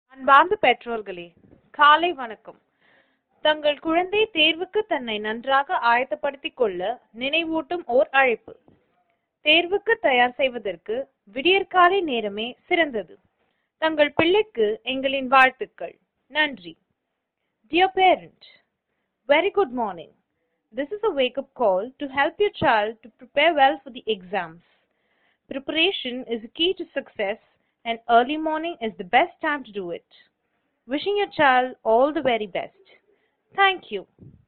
அன்பார்ந்த பெற்றோர்களே காலை வணக்கம் தங்கள் குழந்தை தேர்வுக்கு தன்னை நன்றாக ஆயத்தப்படுத்திக் கொள்ள நினைவூட்டும் ஓர் அழைப்பு தேர்வுக்கு தயார் செய்வதற்கு விடியற்காலை நேரமே சிறந்தது தங்கள் பிள்ளைக்கு எங்களின் வாழ்த்துக்கள் நன்றி dear parent very good morning This is a wake up call to help your child to prepare well for the exams. Preparation is the key to success, and early morning is the best time to do it. Wishing your child all the very best. Thank you.